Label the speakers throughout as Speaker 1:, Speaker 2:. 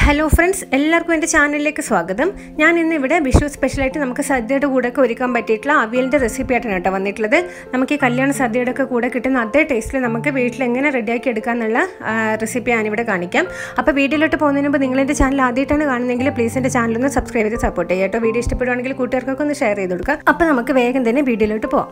Speaker 1: hello friends എല്ലാവർക്കും എൻ്റെ ചാനലിലേക്ക് സ്വാഗതം ഞാൻ ഇന്ന് ഇവിടെ വിഷു സ്പെഷ്യലായിട്ട് നമുക്ക് സദ്യയുടെ കൂടെയൊക്കെ ഒരുക്കാൻ പറ്റിയിട്ടുള്ള അവിയലിൻ്റെ റെസിപ്പി ആയിട്ടാണ് കേട്ടോ വന്നിട്ടുള്ളത് നമുക്ക് ഈ കല്യാണ സദ്യയുടെ ഒക്കെ കൂടെ കിട്ടുന്ന അതേ ടേസ്റ്റിൽ നമുക്ക് വീട്ടിൽ എങ്ങനെ റെഡിയാക്കി എടുക്കാമെന്നുള്ള റെസിപ്പി ഞാനിവിടെ കാണിക്കാം അപ്പോൾ വീഡിയോയിലോട്ട് പോകുന്നതിന് മുമ്പ് നിങ്ങൾ എൻ്റെ ചാനൽ ആദ്യമായിട്ടാണ് കാണുന്നതെങ്കിൽ പ്ലീസ് എൻ്റെ ചാനൽ ഒന്ന് സബ്സ്ക്രൈബ് ചെയ്ത് സപ്പോർട്ട് ചെയ്യുക കേട്ടോ വീഡിയോ ഇഷ്ടപ്പെടുവാണെങ്കിൽ കൂട്ടുകാർക്കൊക്കെ ഒന്ന് ഷെയർ ചെയ്ത് കൊടുക്കുക അപ്പോൾ നമുക്ക് വേഗം തന്നെ വീഡിയോയിലോട്ട് പോകാം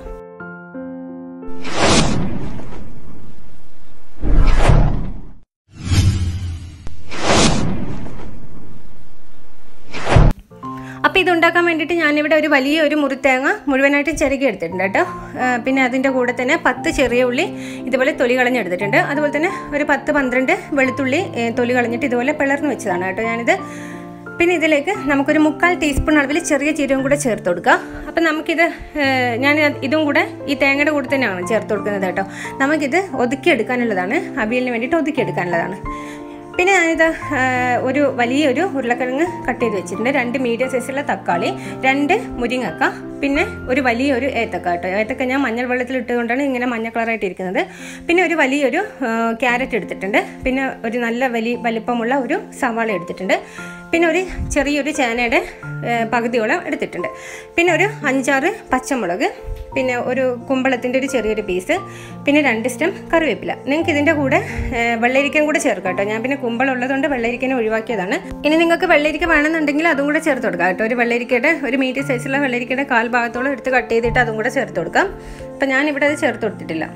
Speaker 1: അപ്പോൾ ഇതുണ്ടാക്കാൻ വേണ്ടിയിട്ട് ഞാനിവിടെ ഒരു വലിയ ഒരു മുറിത്തേങ്ങ മുഴുവനായിട്ട് ചിരകി എടുത്തിട്ടുണ്ട് കേട്ടോ പിന്നെ അതിൻ്റെ കൂടെ തന്നെ പത്ത് ചെറിയ ഉള്ളി ഇതുപോലെ തൊലി കളഞ്ഞെടുത്തിട്ടുണ്ട് അതുപോലെ തന്നെ ഒരു പത്ത് പന്ത്രണ്ട് വെളുത്തുള്ളി തൊലി കളഞ്ഞിട്ട് ഇതുപോലെ പിളർന്ന് വെച്ചതാണ് കേട്ടോ ഞാനിത് പിന്നെ ഇതിലേക്ക് നമുക്കൊരു മുക്കാൽ ടീസ്പൂൺ അളവിൽ ചെറിയ ജീരകം കൂടെ ചേർത്ത് കൊടുക്കുക അപ്പം നമുക്കിത് ഞാൻ ഇതും കൂടെ ഈ തേങ്ങയുടെ കൂടെ തന്നെയാണ് ചേർത്ത് കൊടുക്കുന്നത് കേട്ടോ നമുക്കിത് ഒതുക്കിയെടുക്കാനുള്ളതാണ് അവിയലിന് വേണ്ടിയിട്ട് ഒതുക്കിയെടുക്കാനുള്ളതാണ് പിന്നെ ഞാനിത് ഒരു വലിയൊരു ഉരുളക്കിഴങ്ങ് കട്ട് ചെയ്ത് വെച്ചിട്ടുണ്ട് രണ്ട് മീഡിയം സൈസുള്ള തക്കാളി രണ്ട് മുരിങ്ങക്ക പിന്നെ ഒരു വലിയൊരു ഏത്തക്ക കേട്ടോ ഏത്തക്ക ഞാൻ മഞ്ഞൾ വെള്ളത്തിൽ ഇട്ടുകൊണ്ടാണ് ഇങ്ങനെ മഞ്ഞ കളറായിട്ട് ഇരിക്കുന്നത് പിന്നെ ഒരു വലിയൊരു ക്യാരറ്റ് എടുത്തിട്ടുണ്ട് പിന്നെ ഒരു നല്ല വലിയ വലിപ്പമുള്ള ഒരു സവാള എടുത്തിട്ടുണ്ട് പിന്നെ ഒരു ചെറിയൊരു ചേനയുടെ പകുതിയോളം എടുത്തിട്ടുണ്ട് പിന്നെ ഒരു അഞ്ചാറ് പച്ചമുളക് പിന്നെ ഒരു കുമ്പളത്തിൻ്റെ ഒരു ചെറിയൊരു പീസ് പിന്നെ രണ്ട് സ്റ്റം കറിവേപ്പില നിങ്ങൾക്ക് ഇതിൻ്റെ കൂടെ വെള്ളരിക്കൻ കൂടെ ചേർക്കാം കേട്ടോ ഞാൻ പിന്നെ കുമ്പളം ഉള്ളതുകൊണ്ട് വെള്ളരിക്കനെ ഒഴിവാക്കിയതാണ് ഇനി നിങ്ങൾക്ക് വെള്ളരിക്ക വേണമെന്നുണ്ടെങ്കിൽ അതും കൂടെ ചേർത്ത് കൊടുക്കാം കേട്ടോ ഒരു വെള്ളരിക്കയുടെ ഒരു മീഡിയം സൈസുള്ള വെള്ളരിക്കയുടെ കാൽ ഭാഗത്തോളം എടുത്ത് കട്ട് ചെയ്തിട്ട് അതും കൂടെ ചേർത്ത് കൊടുക്കാം അപ്പം ഞാനിവിടെ അത് ചേർത്ത് കൊടുത്തിട്ടില്ല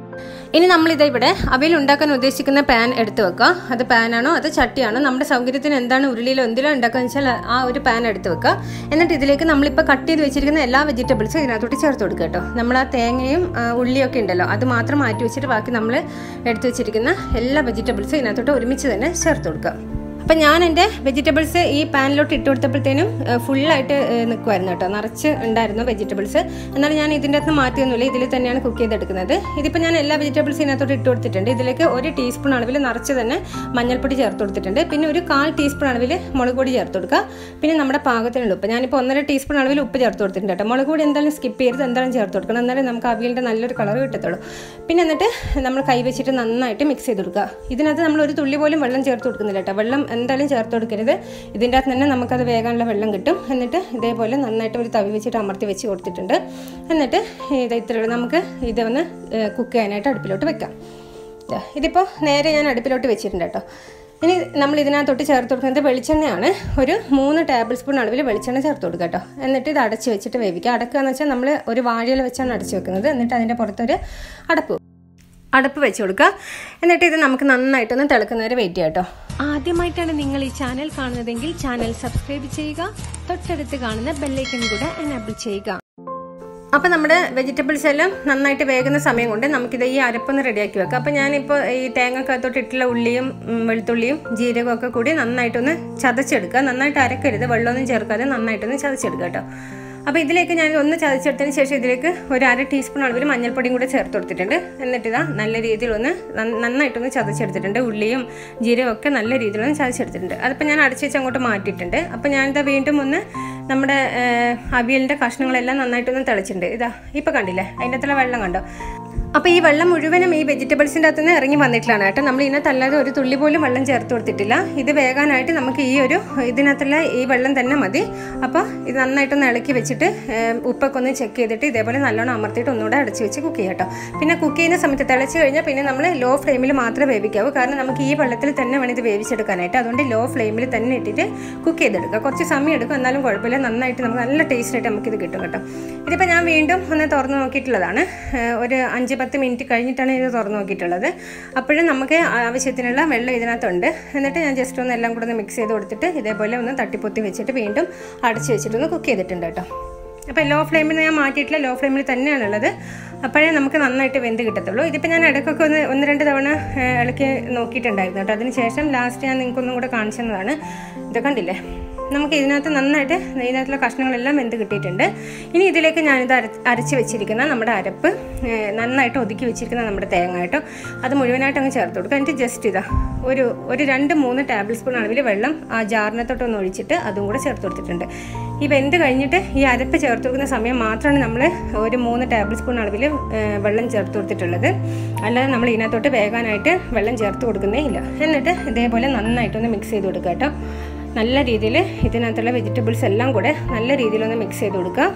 Speaker 1: ഇനി നമ്മളിത് ഇവിടെ അവയിൽ ഉണ്ടാക്കാൻ ഉദ്ദേശിക്കുന്ന പാൻ എടുത്ത് വെക്കുക അത് പാനാണോ അത് ചട്ടിയാണോ നമ്മുടെ സൗകര്യത്തിന് എന്താണ് ഉരുളിയിലോ എന്തിലോ ഉണ്ടാക്കുകയെന്ന് വെച്ചാൽ ആ ഒരു പാൻ എടുത്ത് വെക്കുക എന്നിട്ട് ഇതിലേക്ക് നമ്മളിപ്പോൾ കട്ട് ചെയ്ത് വെച്ചിരിക്കുന്ന എല്ലാ വെജിറ്റബിൾസും ഇതിനകത്തോട്ട് ചേർത്ത് കൊടുക്കുക കേട്ടോ നമ്മൾ ആ തേങ്ങയും ഉള്ളിയൊക്കെ ഉണ്ടല്ലോ അത് മാത്രം മാറ്റി വെച്ചിട്ട് ബാക്കി നമ്മൾ എടുത്ത് വെച്ചിരിക്കുന്ന എല്ലാ വെജിറ്റബിൾസും ഇതിനകത്തോട്ട് ഒരുമിച്ച് തന്നെ ചേർത്ത് കൊടുക്കുക അപ്പം ഞാൻ എൻ്റെ വെജിറ്റബിൾസ് ഈ പാനിലോട്ട് ഇട്ട് കൊടുത്തപ്പോഴത്തേനും ഫുള്ളായിട്ട് നിൽക്കുമായിരുന്നു കേട്ടോ നിറച്ച് ഉണ്ടായിരുന്നു വെജിറ്റബിൾസ് എന്നാലും ഞാൻ ഇതിൻ്റെ അകത്ത് മാറ്റിയൊന്നുമില്ല ഇതിൽ തന്നെയാണ് കുക്ക് ചെയ്തെടുക്കുന്നത് ഇതിപ്പോൾ ഞാൻ എല്ലാ വെജിറ്റബിൾസ് ഇതിനകത്തോട്ട് ഇട്ട് കൊടുത്തിട്ടുണ്ട് ഇതിലേക്ക് ഒരു ടീസ്പൂൺ അളവിൽ നിറച്ച് തന്നെ മഞ്ഞൾപ്പൊടി ചേർത്ത് കൊടുത്തിട്ടുണ്ട് പിന്നെ ഒരു കാൽ ടീസ്പൂൺ അളവിൽ മുളക് പൊടി ചേർത്ത് കൊടുക്കുക പിന്നെ നമ്മുടെ പാകത്തിനുള്ള ഉപ്പ് ഞാനിപ്പോൾ ഒന്നര ടീസ്പൂൺ അളവിൽ ഉപ്പ് ചേർത്ത് കൊടുത്തിട്ടുണ്ട് കേട്ടോ മുളക് പൊടി എന്തായാലും സ്കിപ്പ് ചെയ്ത് എന്തായാലും ചേർത്ത് കൊടുക്കണം എന്നാലും നമുക്ക് അവിയലിൻ്റെ നല്ലൊരു കളർ കിട്ടത്തുള്ളൂ പിന്നെ എന്നിട്ട് നമ്മൾ കൈ വെച്ചിട്ട് നന്നായിട്ട് മിക്സ് ചെയ്ത് കൊടുക്കുക ഇതിനകത്ത് നമ്മൾ ഒരു തുള്ളി പോലും വെള്ളം ചേർത്ത് കൊടുക്കുന്നില്ല കേട്ടോ വെള്ളം എന്തായാലും ചേർത്ത് കൊടുക്കരുത് ഇതിൻ്റെ അകത്ത് തന്നെ നമുക്കത് വേകാനുള്ള വെള്ളം കിട്ടും എന്നിട്ട് ഇതേപോലെ നന്നായിട്ട് ഒരു തവി വെച്ചിട്ട് അമർത്തി വെച്ച് കൊടുത്തിട്ടുണ്ട് എന്നിട്ട് ഇത് ഇത്ര നമുക്ക് ഇതൊന്ന് കുക്ക് ചെയ്യാനായിട്ട് അടുപ്പിലോട്ട് വെക്കാം ഇതിപ്പോൾ നേരെ ഞാൻ അടുപ്പിലോട്ട് വെച്ചിട്ടുണ്ട് കേട്ടോ ഇനി നമ്മൾ ഇതിനകത്തോട്ട് ചേർത്ത് കൊടുക്കുന്നത് വെളിച്ചെണ്ണയാണ് ഒരു മൂന്ന് ടേബിൾ സ്പൂൺ അളവിൽ വെളിച്ചെണ്ണ ചേർത്ത് കൊടുക്കുക കേട്ടോ എന്നിട്ട് ഇത് അടച്ച് വെച്ചിട്ട് വേവിക്കുക അടക്കുക എന്ന് വെച്ചാൽ നമ്മൾ ഒരു വാഴയിൽ വെച്ചാണ് അടച്ച് വെക്കുന്നത് എന്നിട്ട് അതിൻ്റെ പുറത്തൊരു അടപ്പ് അടപ്പ് വെച്ച് കൊടുക്കുക എന്നിട്ട് ഇത് നമുക്ക് നന്നായിട്ടൊന്ന് തിളക്കുന്നവരെ വെയിറ്റ് ചെയ്യാം കേട്ടോ ആദ്യമായിട്ടാണ് നിങ്ങൾ ഈ ചാനൽ കാണുന്നതെങ്കിൽ ചാനൽ സബ്സ്ക്രൈബ് ചെയ്യുക തൊട്ടടുത്ത് കാണുന്ന ബെല്ലൈക്കൺ കൂടെ എനേബിൾ ചെയ്യുക അപ്പോൾ നമ്മുടെ വെജിറ്റബിൾസ് എല്ലാം നന്നായിട്ട് വേകുന്ന സമയം കൊണ്ട് നമുക്കിത് ഈ അരപ്പൊന്ന് റെഡിയാക്കി വെക്കാം അപ്പോൾ ഞാനിപ്പോൾ ഈ തേങ്ങക്കകത്തോട്ട് ഇട്ടുള്ള ഉള്ളിയും വെളുത്തുള്ളിയും ജീരകവും ഒക്കെ കൂടി നന്നായിട്ടൊന്ന് ചതച്ചെടുക്കുക നന്നായിട്ട് അരക്കരുത് വെള്ളമൊന്നും ചേർക്കാതെ നന്നായിട്ടൊന്ന് ചതച്ചെടുക്കുക കേട്ടോ അപ്പോൾ ഇതിലേക്ക് ഞാൻ ഒന്ന് ചതച്ചെടുത്തതിന് ശേഷം ഇതിലേക്ക് ഒരു അര ടീസ്പൂൺ അളവിൽ മഞ്ഞൾപ്പൊടിയും കൂടെ ചേർത്ത് കൊടുത്തിട്ടുണ്ട് എന്നിട്ട് ഇതാ നല്ല രീതിയിൽ ഒന്ന് നന്നായിട്ടൊന്ന് ചതച്ചെടുത്തിട്ടുണ്ട് ഉള്ളിയും ജീരകം ഒക്കെ നല്ല രീതിയിലൊന്ന് ചതച്ചെടുത്തിട്ടുണ്ട് അതിപ്പോൾ ഞാൻ അടച്ചു വെച്ച് അങ്ങോട്ട് മാറ്റിയിട്ടുണ്ട് അപ്പോൾ ഞാനിതാ വീണ്ടും ഒന്ന് നമ്മുടെ അവിയലിൻ്റെ കഷ്ണങ്ങളെല്ലാം നന്നായിട്ടൊന്ന് തിളച്ചിട്ടുണ്ട് ഇതാ ഇപ്പോൾ കണ്ടില്ലേ അതിൻ്റെ അകത്തുള്ള വെള്ളം കണ്ടോ അപ്പോൾ ഈ വെള്ളം മുഴുവനും ഈ വെജിറ്റബിൾസിൻ്റെ അകത്തുനിന്ന് ഇറങ്ങി വന്നിട്ടുള്ളതാണ് കേട്ടോ നമ്മൾ ഇതിനകത്ത് അല്ലാതെ ഒരു തുള്ളി പോലും വെള്ളം ചേർത്ത് കൊടുത്തിട്ടില്ല ഇത് വേകാനായിട്ട് നമുക്ക് ഈ ഒരു ഇതിനകത്തുള്ള ഈ വെള്ളം തന്നെ മതി അപ്പോൾ ഇത് നന്നായിട്ടൊന്ന് ഇളക്കി വെച്ചിട്ട് ഉപ്പൊക്കെ ഒന്ന് ചെക്ക് ചെയ്തിട്ട് ഇതേപോലെ നല്ലോണം അമർത്തിയിട്ട് ഒന്നുകൂടെ അടച്ച് വെച്ച് കുക്ക് ചെയ്യാം കേട്ടോ പിന്നെ കുക്ക് ചെയ്യുന്ന സമയത്ത് തിളച്ച് കഴിഞ്ഞാൽ പിന്നെ നമ്മൾ ലോ ഫ്ലെയിമിൽ മാത്രമേ വേവിക്കാവൂ കാരണം നമുക്ക് ഈ വെള്ളത്തിൽ തന്നെ വേണം ഇത് വേവിച്ചെടുക്കാനായിട്ട് അതുകൊണ്ട് ലോ ഫ്ലെയിമിൽ തന്നെ ഇട്ടിട്ട് കുക്ക് ചെയ്തെടുക്കുക കുറച്ച് സമയം എടുക്കും എന്നാലും കുഴപ്പമില്ല നന്നായിട്ട് നമുക്ക് നല്ല ടേസ്റ്റായിട്ട് നമുക്കിത് കിട്ടും കേട്ടോ ഇതിപ്പോൾ ഞാൻ വീണ്ടും ഒന്ന് തുറന്ന് നോക്കിയിട്ടുള്ളതാണ് ഒരു അഞ്ച് പത്ത് മിനിറ്റ് കഴിഞ്ഞിട്ടാണ് ഇത് തുറന്ന് നോക്കിയിട്ടുള്ളത് അപ്പോഴും നമുക്ക് ആവശ്യത്തിനുള്ള വെള്ളം ഇതിനകത്തുണ്ട് എന്നിട്ട് ഞാൻ ജസ്റ്റ് ഒന്ന് എല്ലാം കൂടെ ഒന്ന് മിക്സ് ചെയ്ത് കൊടുത്തിട്ട് ഇതേപോലെ ഒന്ന് തട്ടിപ്പൊത്തി വെച്ചിട്ട് വീണ്ടും അടച്ച് വെച്ചിട്ടൊന്ന് കുക്ക് ചെയ്തിട്ടുണ്ട് കേട്ടോ അപ്പോൾ ലോ ഫ്ലെയിമിൽ ഞാൻ മാറ്റിയിട്ടില്ല ലോ ഫ്ലെയിമിൽ തന്നെയാണുള്ളത് അപ്പോഴേ നമുക്ക് നന്നായിട്ട് വെന്ത് കിട്ടത്തുള്ളൂ ഇതിപ്പോൾ ഞാൻ ഇടയ്ക്കൊക്കെ ഒന്ന് ഒന്ന് രണ്ട് തവണ ഇളക്കി നോക്കിയിട്ടുണ്ടായിരുന്നു കേട്ടോ അതിന് ശേഷം ലാസ്റ്റ് ഞാൻ നിങ്ങൾക്കൊന്നും കൂടെ കാണിച്ചതാണ് ഇത് കണ്ടില്ലേ നമുക്ക് ഇതിനകത്ത് നന്നായിട്ട് ഇതിനകത്തുള്ള കഷ്ണങ്ങളെല്ലാം വെന്ത് കിട്ടിയിട്ടുണ്ട് ഇനി ഇതിലേക്ക് ഞാനിത് അര അരച്ച് വെച്ചിരിക്കുന്ന നമ്മുടെ അരപ്പ് ഏഹ്, നന്നായിട്ട് ഒതുക്കി വെച്ചിരിക്കുന്ന നമ്മുടെ തേങ്ങ കേട്ടോ അത് മുഴുവനായിട്ട് അങ്ങ് ചേർത്ത് കൊടുക്കുക എന്നിട്ട് ജസ്റ്റ് ഇതാ ഒരു ഒരു രണ്ട് മൂന്ന് ടേബിൾ സ്പൂൺ അളവിൽ വെള്ളം ആ ജാറിനകത്തോട്ടൊന്ന് ഒഴിച്ചിട്ട് അതും കൂടെ ചേർത്ത് കൊടുത്തിട്ടുണ്ട് ഈ വെന്ത് കഴിഞ്ഞിട്ട് ഈ അരപ്പ് ചേർത്ത് കൊടുക്കുന്ന സമയം മാത്രമാണ് നമ്മൾ ഒരു മൂന്ന് ടേബിൾ സ്പൂൺ അളവിൽ ഏഹ്, വെള്ളം ചേർത്ത് കൊടുത്തിട്ടുള്ളത് അല്ലാതെ നമ്മൾ ഇതിനകത്തോട്ട് വേകാനായിട്ട് വെള്ളം ചേർത്ത് കൊടുക്കുന്നേ ഇല്ല എന്നിട്ട് ഇതേപോലെ നന്നായിട്ടൊന്ന് മിക്സ് ചെയ്ത് കൊടുക്കുക കേട്ടോ നല്ല രീതിയിൽ ഇതിനകത്തുള്ള വെജിറ്റബിൾസ് എല്ലാം കൂടെ നല്ല രീതിയിലൊന്ന് മിക്സ് ചെയ്ത് കൊടുക്കുക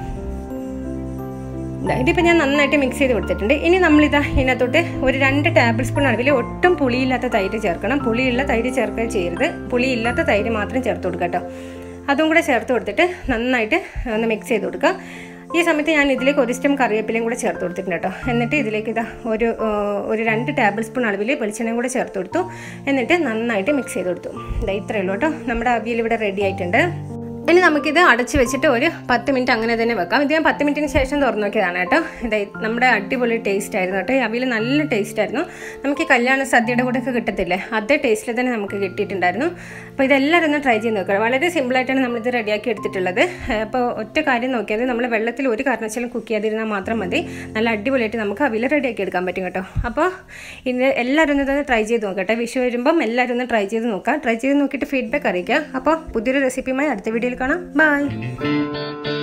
Speaker 1: ദാ ഇതിപ്പോൾ ഞാൻ നന്നായിട്ട് മിക്സ് ചെയ്ത് കൊടുത്തിട്ടുണ്ട് ഇനി നമ്മളിതാ ഇതിനകത്തോട്ട് ഒരു രണ്ട് ടേബിൾ സ്പൂൺ അളവിൽ ഒട്ടും പുളിയില്ലാത്ത തൈര് ചേർക്കണം പുളിയുള്ള തൈര് ചേർക്കുക ചെയ്യരുത് പുളിയില്ലാത്ത തൈര് മാത്രം ചേർത്ത് കൊടുക്കുക കേട്ടോ അതും കൂടെ ചേർത്ത് കൊടുത്തിട്ട് നന്നായിട്ട് ഒന്ന് മിക്സ് ചെയ്ത് കൊടുക്കുക ഈ സമയത്ത് ഞാൻ ഇതിലേക്ക് ഒരു സ്റ്റം കറിവേപ്പിലയും കൂടെ ചേർത്ത് കൊടുത്തിട്ടുണ്ട് കേട്ടോ എന്നിട്ട് ഇതിലേക്ക് ഇതാ ഒരു ആ, ഒരു രണ്ട് ടേബിൾ സ്പൂൺ അളവിൽ വെളിച്ചെണ്ണയും കൂടെ ചേർത്ത് കൊടുത്തു എന്നിട്ട് നന്നായിട്ട് മിക്സ് ചെയ്ത് കൊടുത്തു ഇതാ ഇത്രയേ ഉള്ളൂ കേട്ടോ നമ്മുടെ അവിയൽ ഇവിടെ റെഡി ആയിട്ടുണ്ട് ഇനി നമുക്കിത് അടച്ച് വെച്ചിട്ട് ഒരു പത്ത് മിനിറ്റ് അങ്ങനെ തന്നെ വെക്കാം ഇത് ഞാൻ പത്ത് മിനിറ്റിന് ശേഷം തുറന്നു നോക്കിയതാണ് കേട്ടോ ഇതാ നമ്മുടെ അടിപൊളി ടേസ്റ്റ് ആയിരുന്നു കേട്ടോ ഈ അവിയൽ നല്ല ടേസ്റ്റ് ആയിരുന്നു നമുക്ക് ഈ കല്യാണ സദ്യയുടെ കൂടെ ഒക്കെ കിട്ടത്തില്ലേ അതേ ടേസ്റ്റിൽ തന്നെ നമുക്ക് കിട്ടിയിട്ടുണ്ടായിരുന്നു അപ്പോൾ ഇതെല്ലാവരും ഒന്ന് ട്രൈ ചെയ്ത് നോക്കുക വളരെ സിമ്പിളായിട്ടാണ് നമ്മളിത് റെഡിയാക്കി എടുത്തിട്ടുള്ളത് അപ്പോൾ ഒറ്റ കാര്യം നോക്കിയത് നമ്മൾ വെള്ളത്തിൽ ഒരു കാരണവശാലും കുക്ക് ചെയ്യാതിരുന്നാൽ മാത്രം മതി നല്ല അടിപൊളിയായിട്ട് നമുക്ക് അവിയൽ റെഡിയാക്കി എടുക്കാൻ പറ്റും കേട്ടോ അപ്പോൾ ഇത് എല്ലാവരും ഒന്ന് ഇതൊന്ന് ട്രൈ ചെയ്ത് നോക്കട്ടെ വിഷു വരുമ്പം എല്ലാവരും ഒന്ന് ട്രൈ ചെയ്ത് നോക്കാം ട്രൈ ചെയ്ത് നോക്കിയിട്ട് ഫീഡ്ബാക്ക് അറിയിക്കുക അപ്പോൾ പുതിയൊരു റെസിപ്പിയുമായി അടുത്ത വീഡിയോയിൽ കാണാം ബൈ